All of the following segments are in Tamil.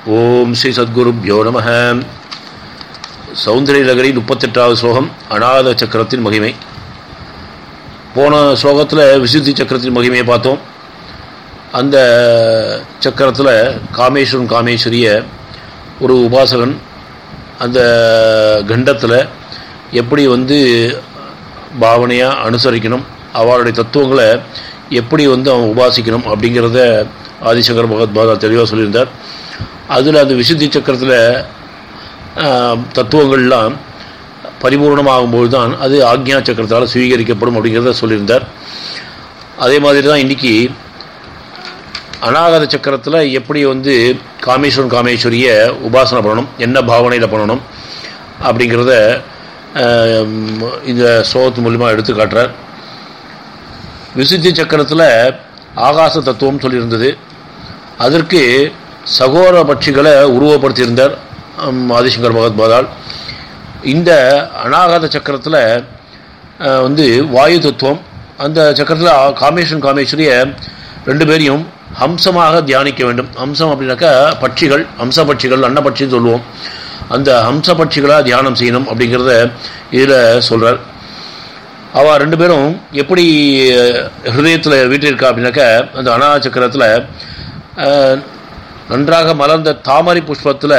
ஓம் ஸ்ரீ சத்குருப்யோ நம சௌந்தரியலகரி முப்பத்தெட்டாவது ஸ்லோகம் அநாத சக்கரத்தின் மகிமை போன ஸ்லோகத்தில் விசுத்தி சக்கரத்தின் மகிமையை பார்த்தோம் அந்த சக்கரத்தில் காமேஸ்வரன் காமேஸ்வரிய ஒரு உபாசகன் அந்த கண்டத்தில் எப்படி வந்து பாவனையாக அனுசரிக்கணும் அவளுடைய தத்துவங்களை எப்படி வந்து அவன் உபாசிக்கணும் அப்படிங்கிறத ஆதிசங்கர் பகவத்பாதா தெளிவாக சொல்லியிருந்தார் அதில் அந்த விசுத்தி சக்கரத்தில் தத்துவங்கள்லாம் பரிபூர்ணமாகும்போது தான் அது ஆக்ஞா சக்கரத்தால் சுவீகரிக்கப்படும் அப்படிங்கிறத சொல்லியிருந்தார் அதே மாதிரி தான் இன்றைக்கி அநாகத சக்கரத்தில் எப்படி வந்து காமேஸ்வரன் காமேஸ்வரிய உபாசனை பண்ணணும் என்ன பாவனையில் பண்ணணும் அப்படிங்கிறத இந்த ஸ்லோகத்து மூலிமா எடுத்து காட்டுறார் விசுத்தி சக்கரத்தில் ஆகாச தத்துவம் சொல்லியிருந்தது அதற்கு சகோர பட்சிகளை உருவப்படுத்தியிருந்தார் ஆதிசங்கர் பகவத்பாதால் இந்த அநாகத சக்கரத்தில் வந்து வாயு தத்துவம் அந்த சக்கரத்தில் காமேஸ்வரன் காமேஸ்வரிய ரெண்டு பேரையும் ஹம்சமாக தியானிக்க வேண்டும் ஹம்சம் அப்படின்னாக்கா பட்சிகள் ஹம்ச பட்சிகள் அன்னப்பட்சின்னு சொல்லுவோம் அந்த ஹம்ச பட்சிகளாக தியானம் செய்யணும் அப்படிங்கிறத இதில் சொல்கிறார் அவள் ரெண்டு பேரும் எப்படி ஹிருதயத்தில் வீட்டிருக்கா அப்படின்னாக்கா அந்த அனா சக்கரத்தில் நன்றாக மலர்ந்த தாமரை புஷ்பத்தில்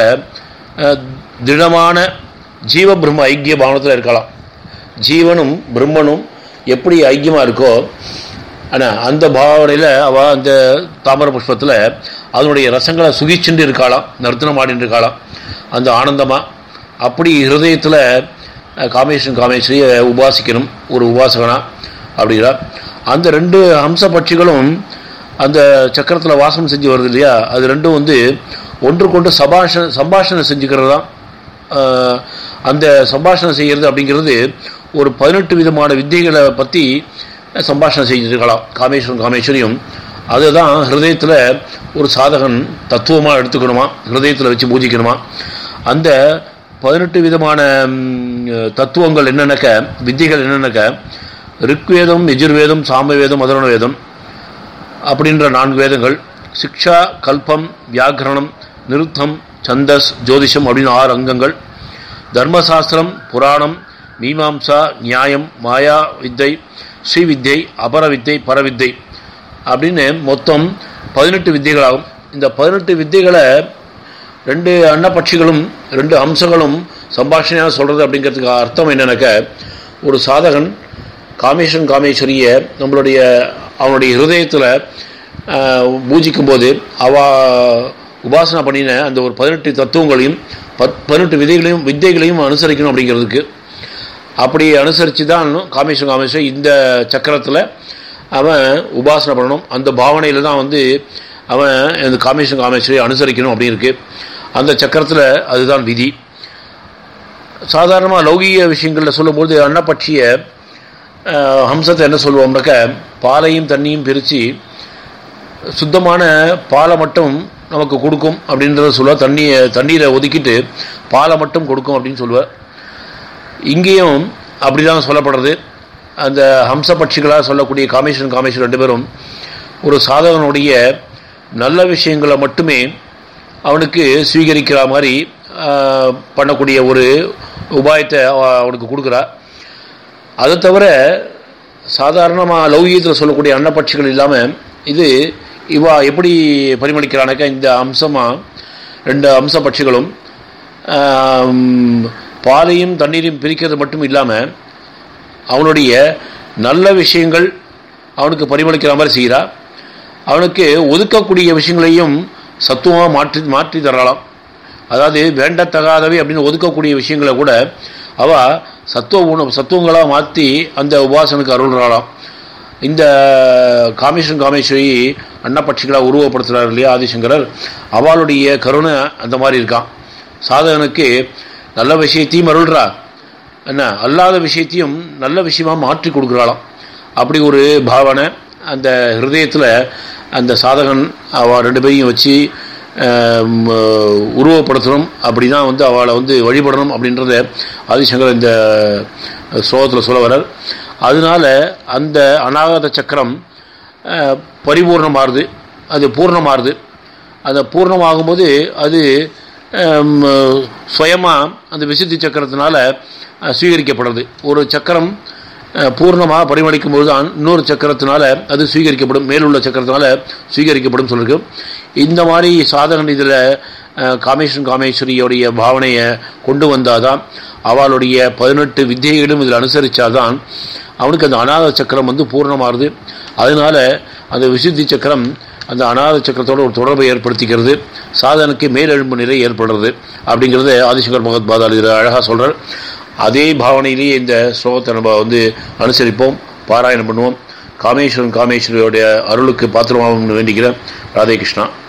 திடமான ஜீவ பிரம்ம ஐக்கிய பாவனத்தில் இருக்கலாம் ஜீவனும் பிரம்மனும் எப்படி ஐக்கியமாக இருக்கோ ஆனால் அந்த பாவனையில் அவள் அந்த தாமர புஷ்பத்தில் அதனுடைய ரசங்களை சுகிச்சுண்டு இருக்காளாம் நர்த்தனம் ஆடிட்டு இருக்காளாம் அந்த ஆனந்தமாக அப்படி ஹிருதயத்தில் காமேஸ்வரன் காமேஸ்வரியை உபாசிக்கணும் ஒரு உபாசகனா அப்படிங்கிறார் அந்த ரெண்டு ஹம்ச பட்சிகளும் அந்த சக்கரத்தில் வாசம் செஞ்சு வருது இல்லையா அது ரெண்டும் வந்து ஒன்றுக்கொண்டு சபாஷ சம்பாஷணம் செஞ்சுக்கிறது தான் அந்த சம்பாஷணம் செய்கிறது அப்படிங்கிறது ஒரு பதினெட்டு விதமான வித்தைகளை பற்றி சம்பாஷணம் செஞ்சுருக்கலாம் காமேஸ்வரன் காமேஸ்வரியும் அதுதான் ஹிருதயத்தில் ஒரு சாதகன் தத்துவமாக எடுத்துக்கணுமா ஹிருதயத்தில் வச்சு பூஜிக்கணுமா அந்த பதினெட்டு விதமான தத்துவங்கள் என்னென்னக்க வித்தியைகள் என்னென்னக்க ரிக்வேதம் எஜுர்வேதம் சாமவேதம் அதரண வேதம் அப்படின்ற நான்கு வேதங்கள் சிக்ஷா கல்பம் வியாக்கரணம் நிருத்தம் சந்தஸ் ஜோதிஷம் அப்படின்னு ஆறு அங்கங்கள் தர்மசாஸ்திரம் புராணம் மீமாம்சா நியாயம் மாயா வித்தை ஸ்ரீவித்யை அபரவித்தை பரவித்தை அப்படின்னு மொத்தம் பதினெட்டு வித்தைகளாகும் இந்த பதினெட்டு வித்தைகளை ரெண்டு அன்னப்பட்சிகளும் ரெண்டு அம்சங்களும் சம்பாஷணையாக சொல்கிறது அப்படிங்கிறதுக்கு அர்த்தம் என்னன்னாக்க ஒரு சாதகன் காமேஸ்வரன் காமேஸ்வரிய நம்மளுடைய அவனுடைய ஹிருதயத்தில் பூஜிக்கும் போது அவ உபாசனை பண்ணின அந்த ஒரு பதினெட்டு தத்துவங்களையும் பத் பதினெட்டு விதைகளையும் வித்தைகளையும் அனுசரிக்கணும் அப்படிங்கிறதுக்கு அப்படி அனுசரித்து தான் காமேஸ்வரன் காமேஸ்வரன் இந்த சக்கரத்தில் அவன் உபாசனை பண்ணணும் அந்த பாவனையில் தான் வந்து அவன் இந்த காமேஸ்வரன் காமேஸ்வரி அனுசரிக்கணும் அப்படின்னு இருக்கு அந்த சக்கரத்தில் அதுதான் விதி சாதாரணமாக லௌகீக விஷயங்களில் சொல்லும்போது அன்னப்பட்சிய ஹம்சத்தை என்ன சொல்லுவோம்னாக்க பாலையும் தண்ணியும் பிரித்து சுத்தமான பாலை மட்டும் நமக்கு கொடுக்கும் அப்படின்றத சொல்லுவார் தண்ணியை தண்ணீரை ஒதுக்கிட்டு பாலை மட்டும் கொடுக்கும் அப்படின்னு சொல்லுவார் இங்கேயும் அப்படி தான் சொல்லப்படுறது அந்த ஹம்ச பட்சிகளாக சொல்லக்கூடிய காமேஸ்வரன் காமேஸ்வரன் ரெண்டு பேரும் ஒரு சாதகனுடைய நல்ல விஷயங்களை மட்டுமே அவனுக்கு ஸ்வீகரிக்கிற மாதிரி பண்ணக்கூடிய ஒரு உபாயத்தை அவனுக்கு கொடுக்குறா அதை தவிர சாதாரணமாக லௌகீகத்தில் சொல்லக்கூடிய அன்னப்பட்சிகள் இல்லாமல் இது இவா எப்படி பரிமளிக்கிறானாக்கா இந்த அம்சமாக ரெண்டு அம்ச பட்சிகளும் பாலையும் தண்ணீரையும் பிரிக்கிறது மட்டும் இல்லாமல் அவனுடைய நல்ல விஷயங்கள் அவனுக்கு பரிமளிக்கிற மாதிரி செய்கிறா அவனுக்கு ஒதுக்கக்கூடிய விஷயங்களையும் சத்துவமாக மாற்றி மாற்றி தரலாம் அதாவது வேண்டத்தகாதவை அப்படின்னு ஒதுக்கக்கூடிய விஷயங்களை கூட அவ சத்துவ உணவு சத்துவங்களாக மாற்றி அந்த உபாசனுக்கு அருள்றாளாம் இந்த காமேஸ்வரன் காமேஸ்வரி அன்னப்பட்சிகளாக உருவப்படுத்துகிறார் இல்லையா ஆதிசங்கரர் அவளுடைய கருணை அந்த மாதிரி இருக்கான் சாதகனுக்கு நல்ல விஷயத்தையும் அருள்றா என்ன அல்லாத விஷயத்தையும் நல்ல விஷயமா மாற்றி கொடுக்குறாளாம் அப்படி ஒரு பாவனை அந்த ஹிருதயத்தில் அந்த சாதகன் அவள் ரெண்டு பேரையும் வச்சு உருவப்படுத்தணும் அப்படி தான் வந்து அவளை வந்து வழிபடணும் அப்படின்றத ஆதிசங்கர் இந்த ஸ்லோகத்தில் சொல்ல வர்றார் அதனால அந்த அநாகத சக்கரம் பரிபூர்ணமாகுது அது பூர்ணமாகுது அந்த பூர்ணமாகும்போது அது சுயமாக அந்த விசுத்தி சக்கரத்தினால அஹ், சுவீகரிக்கப்படுறது ஒரு சக்கரம் அஹ், பூர்ணமாக பரிமளிக்கும் போது தான் இன்னொரு சக்கரத்தினால அது சுவீகரிக்கப்படும் மேலுள்ள சக்கரத்தினால சுவீகரிக்கப்படும் சொல்லிருக்கு இந்த மாதிரி சாதகன் இதில் காமேஸ்வரன் காமேஸ்வரியோடைய பாவனையை கொண்டு வந்தாதான் அவளுடைய பதினெட்டு வித்தியைகளும் இதில் அனுசரித்தாதான் அவனுக்கு அந்த அநாத சக்கரம் வந்து பூர்ணமாகுது அதனால அந்த விசுத்தி சக்கரம் அந்த அநாத சக்கரத்தோட ஒரு தொடர்பை ஏற்படுத்திக்கிறது சாதனுக்கு மேலெழும்பு நிலை ஏற்படுறது அப்படிங்கிறத ஆதிசங்கர் பகவத் பாதால் இதில் அழகாக சொல்கிறார் அதே பாவனையிலேயே இந்த ஸ்லோகத்தை நம்ம வந்து அனுசரிப்போம் பாராயணம் பண்ணுவோம் காமேஸ்வரன் காமேஸ்வரியோடைய அருளுக்கு பாத்திரமாகும் வேண்டிக்கிறேன் ராதே கிருஷ்ணா